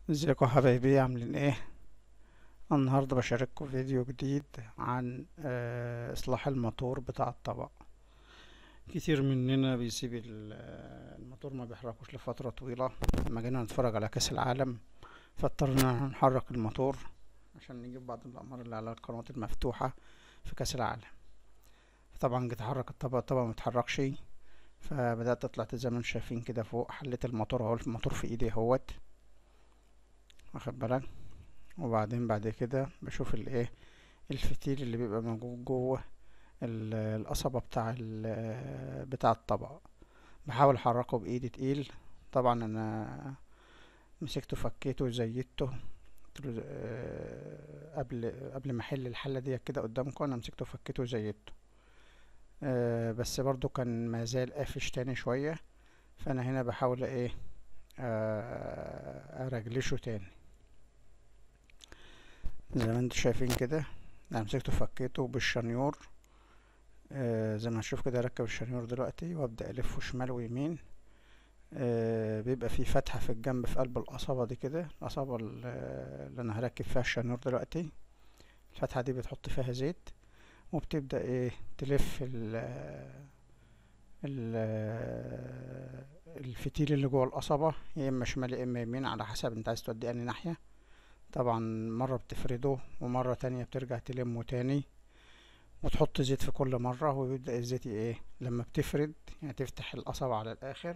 ازيكم يا حبايبي عاملين ايه النهارده بشارككم فيديو جديد عن آه، اصلاح الموتور بتاع الطبق كتير مننا بيسيب ال- آه، الموتور ما بيحركوش لفترة طويلة لما جينا نتفرج على كأس العالم فاضطرينا نحرك الموتور عشان نجيب بعض الأقمار اللي على القنوات المفتوحة في كأس العالم طبعا جيت احرك الطبق الطبق متحركش فبدأت طلعت زي ما انتم شايفين كده فوق حليت الموتور اهو الموتور في ايدي اهوت واخد بالك وبعدين بعد كده بشوف الايه الفتيل اللي بيبقى موجود جوه ال- القصبة بتاع ال- بتاع الطبق بحاول احركه بايدي تقيل طبعا انا مسكته فكيته وزيته قلت له آه، قبل قبل ما احل الحلة دي كده قدامكم انا مسكته فكيته وزيته آه، بس برضو كان مازال قافش تاني شوية فانا هنا بحاول ايه آه، ارجلشه تاني زي ما انتم شايفين كده انا مسكته فكيته بالشنيور آه زي ما هنشوف كده اركب الشنيور دلوقتي وابدا الفه شمال ويمين آه بيبقى في فتحة في الجنب في قلب القصبة دي كده القصبة ال- اللي انا هركب فيها الشنيور دلوقتي الفتحة دي بتحط فيها زيت وبتبدأ ايه تلف ال ال الفتيل اللي جوه القصبة يا اما شمال يا اما يمين على حسب انت عايز تودي انهي ناحية طبعا مرة بتفرده ومرة تانية بترجع تلمه تاني وتحط زيت في كل مرة ويبدأ الزيت ايه لما بتفرد يعني تفتح القصبة على الآخر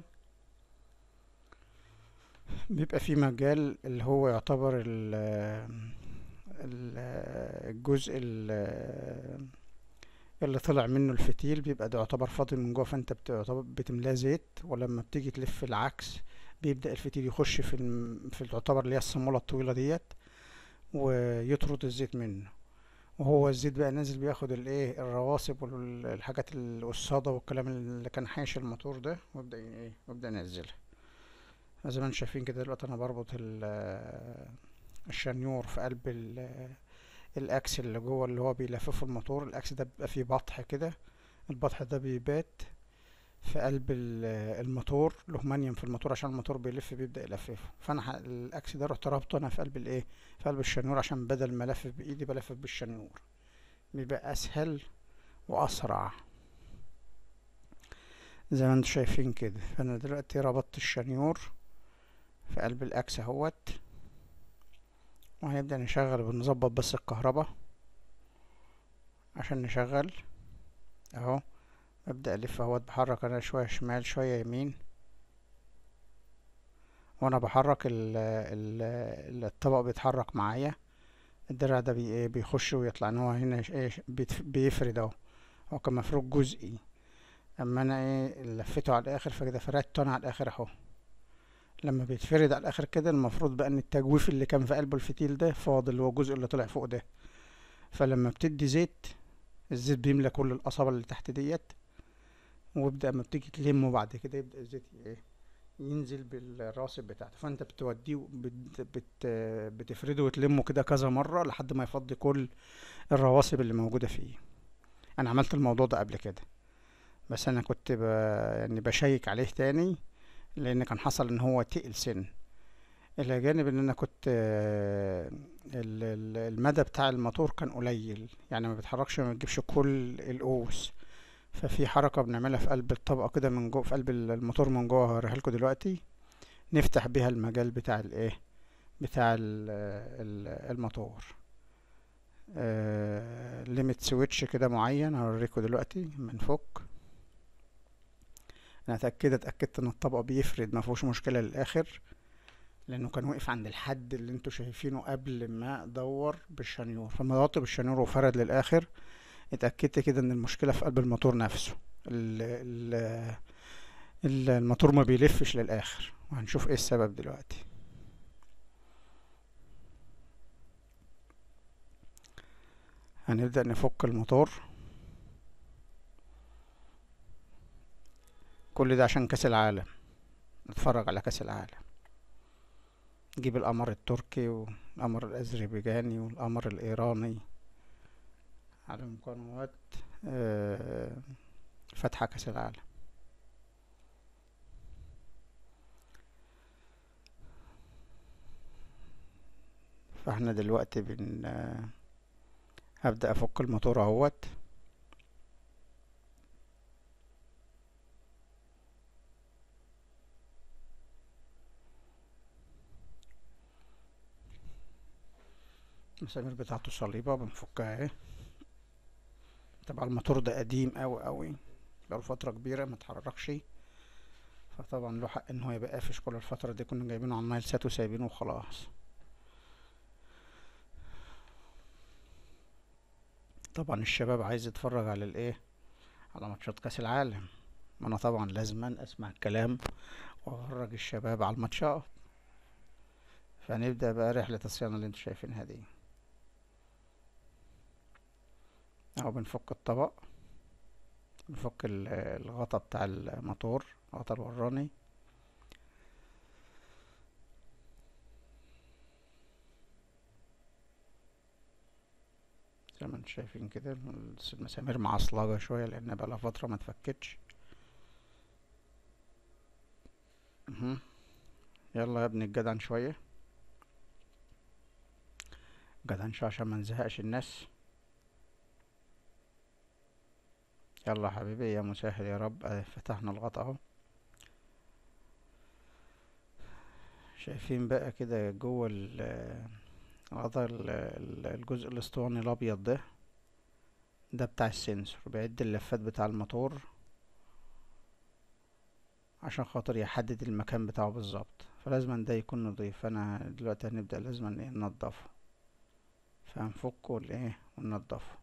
بيبقى في مجال اللي هو يعتبر ال ال الجزء ال- اللي طلع منه الفتيل بيبقى ده يعتبر فاضي من جوه فانت بتعتبر بتملاه زيت ولما بتيجي تلف العكس بيبدأ الفتيل يخش في الم... في تعتبر اللي هي الصامولة الطويلة ديت ويطرد الزيت منه وهو الزيت بقى نازل بياخد الايه الرواسب والحاجات ال- والصدى والكلام اللي كان حايش الموتور ده ويبدأ ي- ايه ويبدأ ينزلها زي ما انتم شايفين كده دلوقتي انا بربط ال- الشنيور في قلب ال- الاكس اللي جوه اللي هو بيلففه الموتور الاكس ده بيبقى فيه بطح كده البطح ده بيبات في قلب ال- الموتور له منيم في الموتور عشان الموتور بيلف بيبدأ يلففه فانا ح- الاكس ده رحت رابطه انا في قلب الايه في قلب الشنيور عشان بدل ما الفف بايدي بلفف بالشنيور بيبقى اسهل واسرع زي ما انتم شايفين كده فانا دلوقتي ربطت الشنيور في قلب الاكس اهوت وهنبدأ نشغل ونظبط بس الكهرباء عشان نشغل اهو ابدأ الف اهوت بحرك انا شوية شمال شوية يمين وانا بحرك ال ال الطبق بيتحرك معايا الدرع ده بي إيه بيخش ويطلع ان هو هنا ش- ايه ش- بيتف- بيفرد اهو هو كان مفروض جزئي اما انا ايه لفيته على الاخر فكده فردته انا على الاخر اهو لما بيتفرد على الاخر كده المفروض بقى ان التجويف اللي كان في قلب الفتيل ده فاضل اللي هو الجزء اللي طلع فوق ده فلما بتدي زيت الزيت بيملى كل القصبة اللي تحت ديت ويبدأ اما بتيجي تلمه بعد كده يبدأ الزيت ايه ينزل بالراسب بتاعته فانت بتوديه بت بت بتفرده وتلمه كده كذا مرة لحد ما يفضي كل الرواسب اللي موجودة فيه انا عملت الموضوع ده قبل كده بس انا كنت ب... يعني بشيك عليه تاني لان كان حصل ان هو تقل سن الى جانب ان انا كنت آه، ال- ال- المدى بتاع الموتور كان قليل يعني ما بيتحركش ما بتجيبش كل القوس ففي حركة بنعملها في قلب الطبقة كده من جوه في قلب ال- الموتور من جوه هوريها لكم دلوقتي نفتح بيها المجال بتاع الايه بتاع ال- ال- الموتور ليميت سويتش كده معين هوريكم دلوقتي من فوق انا اتاكد اتاكدت ان الطبق بيفرد ما فيهوش مشكله للاخر لانه كان واقف عند الحد اللي انتوا شايفينه قبل ما ادور بالشنيور فما دورت بالشنيور وفرد للاخر اتاكدت كده ان المشكله في قلب الموتور نفسه ال ال ال- الموتور ما بيلفش للاخر وهنشوف ايه السبب دلوقتي هنبدأ نفك الموتور كل ده عشان كأس العالم نتفرج على كأس العالم نجيب القمر التركي والقمر الأذربيجاني والقمر الإيراني على مقنوات آه، فاتحة كأس العالم فاحنا دلوقتي بن هبدأ افك الموتور اهوت المسامير بتاعته صليبة بنفكها اهي طبعا الموتور ده قديم اوي اوي بقاله فترة كبيرة متحركش فطبعا له حق ان هو يبقى قافش كل الفترة دي كنا جايبينه على النايل سات وسايبينه وخلاص طبعا الشباب عايز يتفرج على الايه على ماتشات كاس العالم وانا طبعا لازما اسمع الكلام وافرج الشباب على الماتشات فنبدأ بقى رحلة الصيانة اللي انتوا شايفينها دي اهو بنفك الطبق بنفك الغطا بتاع الموتور الغطا الوراني زي ما انتم شايفين كده المسامير معصلجة شوية لان بقالها فترة ما اتفكتش يلا يا ابني الجدعن شوية جدعن شوية عشان ما نزهقش الناس يلا حبيبي يا مسهل يا رب فتحنا الغطا اهو شايفين بقى كده جوه الغطا الجزء الاسطواني الابيض ده ده بتاع السنسور بيعد اللفات بتاع الموتور عشان خاطر يحدد المكان بتاعه بالظبط فلازم ده يكون نضيف انا دلوقتي هنبدأ لازم ننضفه فهنفكه والايه وننضفه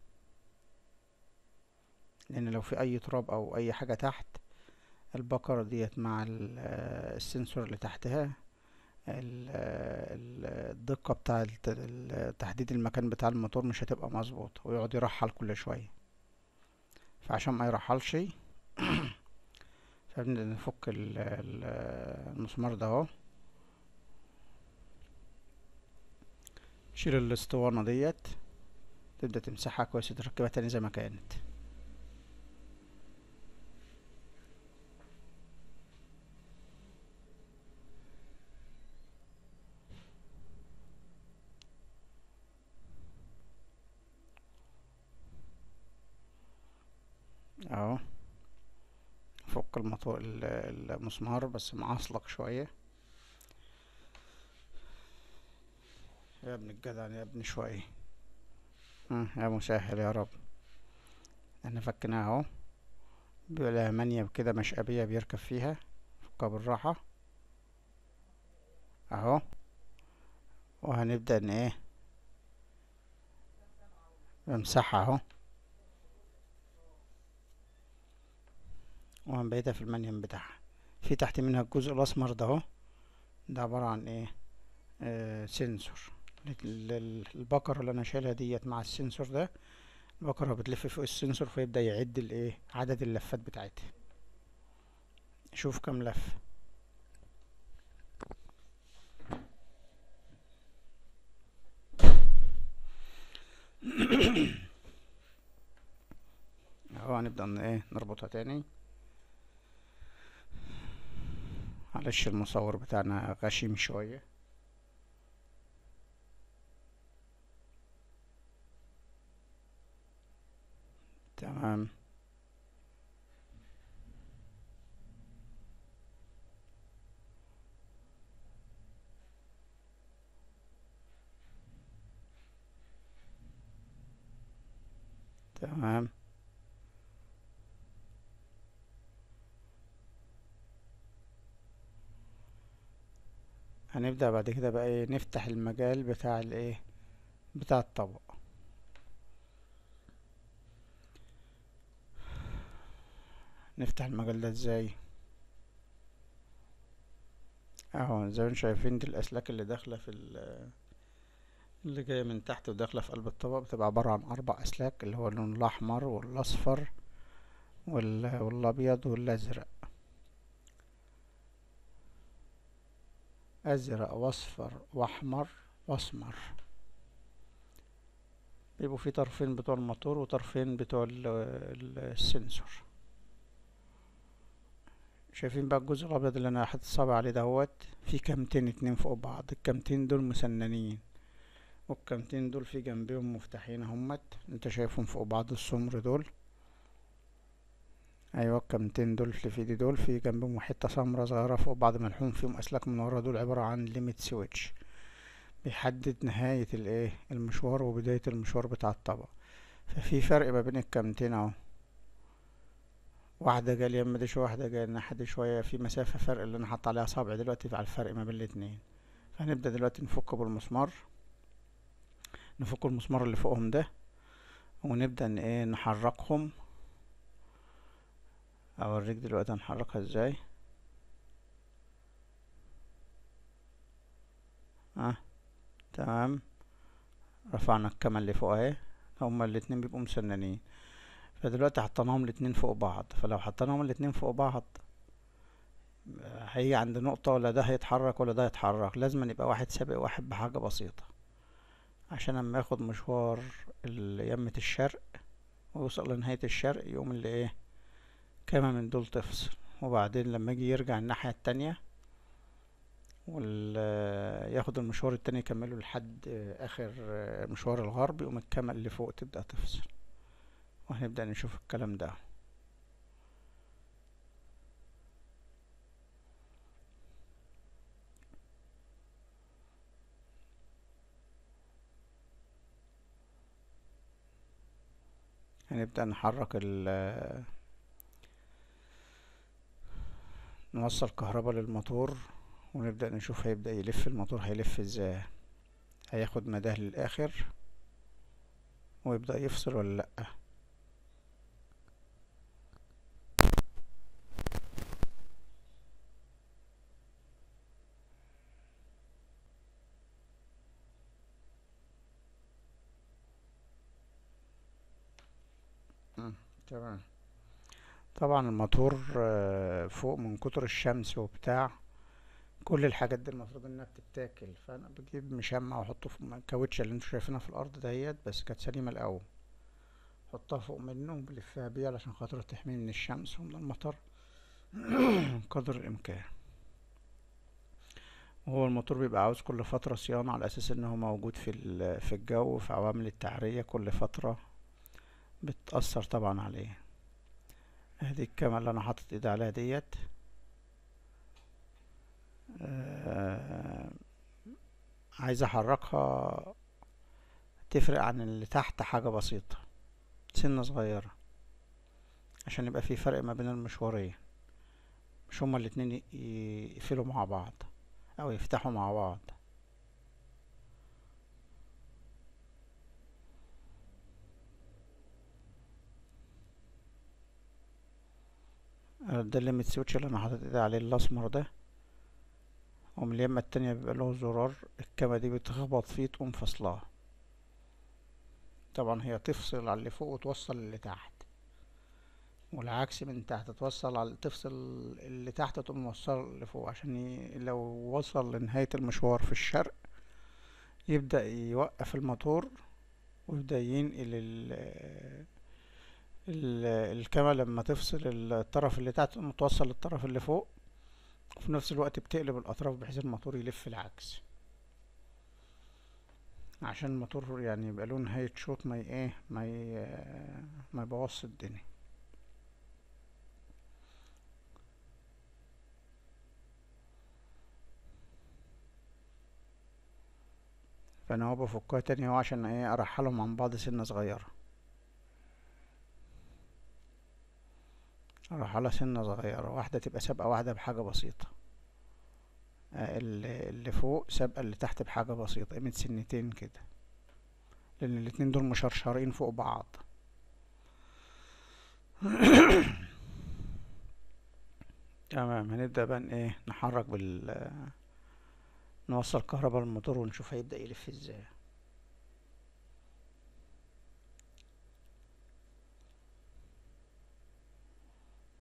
لان لو في اي تراب او اي حاجة تحت البقرة ديت مع السنسور اللي تحتها الدقة بتاع تحديد المكان بتاع الموتور مش هتبقى مظبوط ويقعد يرحل كل شوية فعشان ما يرحلش فبنبدأ نفك المسمار ده اهو شيل الاسطوانة ديت تبدأ تمسحها كويس وتركبها تاني زي ما كانت اهو فك الموتور المسمار بس معصلك شوية يا ابن الجدع يا ابن شوية يا مسهل يا رب احنا فكناها اهو بيبقى لها منية كده مشقبية بيركب فيها فكها بالراحة اهو وهنبدأ ان ايه نمسحها اهو وهنبيتها في المنيم بتاعها في تحت منها الجزء الاسمر ده اهو ده عبارة عن ايه آه سنسور البكرة اللي انا شايلها ديت مع السنسور ده البكرة بتلف فوق السنسور فيبدأ يعد الايه عدد اللفات بتاعتها شوف كام لف اهو هنبدأ ايه نربطها تاني معلش المصور بتاعنا غشيم شوية تمام تمام هنبدأ بعد كده بقى ايه نفتح المجال بتاع الايه بتاع الطبق نفتح المجال ده ازاي اهو زي ما انتم شايفين دي الاسلاك اللي داخله في اللي جايه من تحت وداخله في قلب الطبق بتبقى عباره عن اربع اسلاك اللي هو اللون الاحمر والاصفر والابيض والازرق ازرق واصفر واحمر واسمر بيبقوا في طرفين بتوع الموتور وطرفين بتوع السنسور شايفين بقى الجزء الابيض اللي انا حاطط الصابع عليه دهوت في كامتين اتنين فوق بعض الكامتين دول مسننين والكامتين دول في جنبهم مفتاحين اهمت انت شايفهم فوق بعض السمر دول ايوه الكامتين دول اللي في ايدي دول في جنبهم حته سمرة صغيره فوق بعض ملحوم فيهم اسلاك من ورا دول عباره عن ليميت سويتش بيحدد نهايه الايه المشوار وبدايه المشوار بتاع الطبق ففي فرق ما بين الكامتين اهو واحدة جاية اليمة دي شوية واحدة جاية الناحية دي شوية في مسافة فرق اللي أنا حاطط عليها صابع دلوقتي على الفرق ما بين الاتنين فهنبدأ دلوقتي نفك بالمسمار نفك المسمار اللي فوقهم ده ونبدأ ان ايه نحركهم اوريك دلوقتي هنحركها ازاي اه تمام رفعنا الكمة اللي فوق اهي هما الاتنين بيبقوا مسننين فدلوقتي حطيناهم الاتنين فوق بعض فلو حطيناهم الاتنين فوق بعض هيجي عند نقطة ولا ده هيتحرك ولا ده هيتحرك لازم يبقى واحد سابق واحد بحاجة بسيطة عشان اما ياخد مشوار يمة الشرق ويوصل لنهاية الشرق يقوم اللي ايه كما من دول تفصل وبعدين لما يجي يرجع الناحية التانية ياخد المشوار التاني يكمله لحد اخر مشوار الغرب يقوم الكامل اللي فوق تبدأ تفصل وهنبدأ نشوف الكلام ده هنبدأ نحرك ال نوصل كهرباء للموتور ونبدأ نشوف هيبدأ يلف الموتور هيلف ازاي هياخد مداه للآخر ويبدأ يفصل ولا لأ تمام طبعا الموتور فوق من كتر الشمس وبتاع كل الحاجات دي المفروض انها بتتاكل فانا بجيب مشمع واحطه في الكاوتشه اللي انتوا شايفينها في الارض دهيت بس كانت سليمه الاول حطها فوق منه وبلفها بيها علشان خاطر تحميني من الشمس ومن المطر قدر الامكان وهو الموتور بيبقى عاوز كل فترة صيانة على اساس انه موجود في في الجو في عوامل التعرية كل فترة بتأثر طبعا عليه ادي الكاميرا اللي انا حاطط ايدي عليها ديت آه عايز احركها تفرق عن اللي تحت حاجة بسيطة سنة صغيرة عشان يبقى في فرق ما بين المشوارين مش هما الاتنين يقفلوا مع بعض او يفتحوا مع بعض ده الليميت سويتش اللي انا حاطط ايدي عليه الاسمر ده ومن اليمة التانية بيبقى له زرار الكاميرا دي بتخبط فيه تقوم فصلها طبعا هي تفصل على اللي فوق وتوصل اللي تحت والعكس من تحت توصل على تفصل اللي تحت تقوم موصل اللي فوق عشان ي... لو وصل لنهاية المشوار في الشرق يبدأ يوقف الموتور ويبدأ ينقل ال الكاميرا لما تفصل الطرف اللي تحت تقوم توصل للطرف اللي فوق وفي نفس الوقت بتقلب الأطراف بحيث الموتور يلف العكس عشان الموتور يعني يبقى له نهاية شوط ما ايه ما ي... ما يبوظش الدنيا فانا هو بفكها تاني هو عشان ايه ارحلهم عن بعض سنة صغيرة ارحلها سنة صغيرة واحدة تبقى سابقة واحدة بحاجة بسيطة اللي فوق سابقة اللي تحت بحاجة بسيطة قيمة سنتين كده لان الاتنين دول مشرشرين فوق بعض تمام هنبدأ بقى ايه نحرك بال نوصل كهرباء للموتور ونشوف هيبدأ يلف ازاي